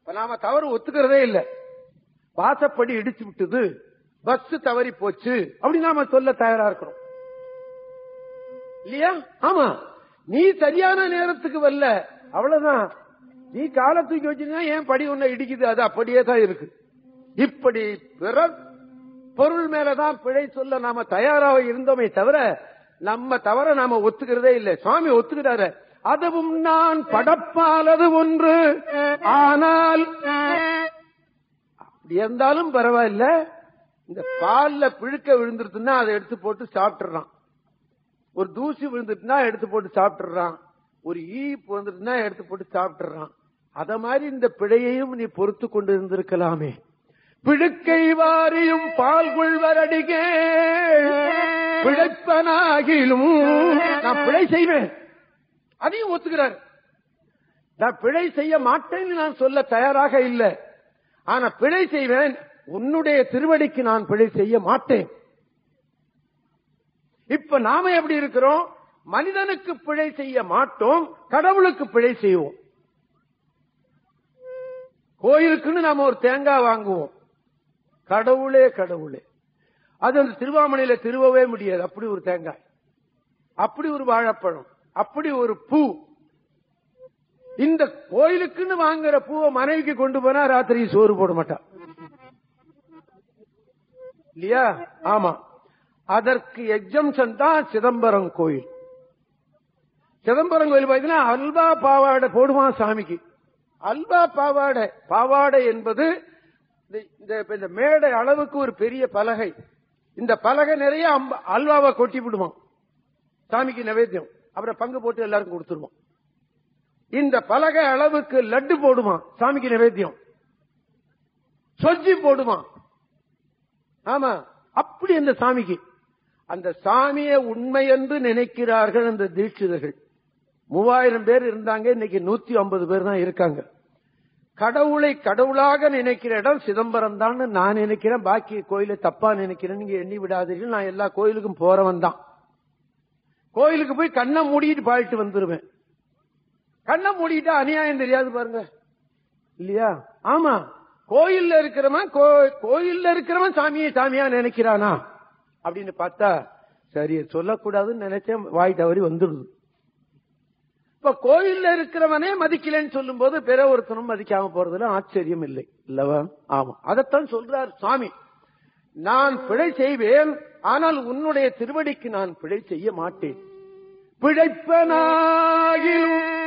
இப்ப நாம தவறு ஒத்துக்கிறதே இல்ல வாசப்படி இடிச்சு விட்டது பஸ் தவறி போச்சு அப்படி நாம சொல்ல தயாரா இருக்கிறோம் இல்லையா ஆமா நீ சரியான நேரத்துக்கு வரல அவ்வளவுதான் நீ காலை தூக்கி வச்சிருந்தா ஏன் படி ஒண்ணு இடிக்குது அது அப்படியே தான் இருக்கு இப்படி பிறர் பொருள் மேலதான் பிழை சொல்ல நாம தயாராக இருந்தோமே தவிர நம்ம தவிர நாம ஒத்துக்கிறதே இல்லை சுவாமி ஒத்துக்கிறாரு அதுவும் நான் படப்பாலது ஒன்று ஆனால் அப்படி இருந்தாலும் பரவாயில்ல இந்த பால்ல பிழுக்க விழுந்துருச்சுன்னா அதை எடுத்து போட்டு சாப்பிட்டுறான் ஒரு தூசி விழுந்துட்டுனா எடுத்து போட்டு சாப்பிட்டுறான் ஒரு ஈப்பு வந்துட்டுனா எடுத்து போட்டு சாப்பிட்டுறான் அத மாதிரி இந்த பிழையையும் நீ பொறுத்து கொண்டு இருந்திருக்கலாமே பிழுக்கை வாரியும் பால் கொள்வரடிகே பிழைப்பனாகிலும் நான் பிழை செய்வேன் அதையும் ஒத்துக்கிறார் நான் பிழை செய்ய மாட்டேன்னு நான் சொல்ல தயாராக இல்லை ஆனா பிழை செய்வேன் உன்னுடைய திருவடிக்கு நான் பிழை செய்ய மாட்டேன் இப்ப நாம எப்படி இருக்கிறோம் மனிதனுக்கு பிழை செய்ய மாட்டோம் கடவுளுக்கு பிழை செய்வோம் கோயிலுக்குன்னு நாம ஒரு தேங்காய் வாங்குவோம் கடவுளே கடவுளே அது அந்த திருவாமணையில திருவவே முடியாது அப்படி ஒரு தேங்காய் அப்படி ஒரு வாழைப்பழம் அப்படி ஒரு பூ இந்த கோயிலுக்குன்னு வாங்குற பூவை மனைவிக்கு கொண்டு போனா ராத்திரி சோறு போட மாட்டா இல்லையா ஆமா அதற்கு எக்ஸம்ஷன் தான் சிதம்பரம் கோயில் சிதம்பரம் கோயில் பார்த்தீங்கன்னா அல்வா பாவாடை போடுவான் சாமிக்கு அல்வா பாவாடை பாவாடை என்பது இந்த- இந்த இந்த மேடை அளவுக்கு ஒரு பெரிய பலகை இந்த பலகை நிறைய அம்ப- அல்வாவை கொட்டி விடுவான் சாமிக்கு நைவேத்தியம் அப்புறம் பங்கு போட்டு எல்லாருக்கும் கொடுத்துருவோம் இந்த பலகை அளவுக்கு லட்டு போடுவான் சாமிக்கு நைவேத்தியம் சொஜ்ஜி போடுவான் ஆமா அப்படி அந்த சாமிக்கு அந்த சாமியை உண்மை என்று நினைக்கிறார்கள் அந்த தீட்சிதர்கள் மூவாயிரம் பேர் இருந்தாங்க இன்னைக்கு நூத்தி ஐம்பது பேர் தான் இருக்காங்க கடவுளை கடவுளாக நினைக்கிற இடம் சிதம்பரம் தான் நான் நினைக்கிறேன் பாக்கி கோயிலை தப்பா நினைக்கிறேன் நீங்க எண்ணி விடாதீர்கள் நான் எல்லா கோயிலுக்கும் போறவன் தான் கோயிலுக்கு போய் கண்ணை மூடிட்டு பாடிட்டு வந்துருவேன் கண்ணை மூடிட்டா அநியாயம் தெரியாது பாருங்க இல்லையா ஆமா கோயில்ல இருக்கிறவன் கோ- கோயில்ல இருக்கிறவன் சாமியை சாமியா நினைக்கிறானா அப்படின்னு பார்த்தா சரி சொல்லக்கூடாதுன்னு நினைச்சேன் வாய் தவறி வந்துடுது இப்ப கோயில்ல இருக்கிறவனே மதிக்கலன்னு சொல்லும் போது பிற ஒருத்தனும் மதிக்காம போறதுல ஆச்சரியம் இல்லை இல்லவா ஆமா அதைத்தான் சொல்றார் சுவாமி நான் பிழை செய்வேன் ஆனால் உன்னுடைய திருவடிக்கு நான் பிழை செய்ய மாட்டேன் பிழைப்பனாகிலும்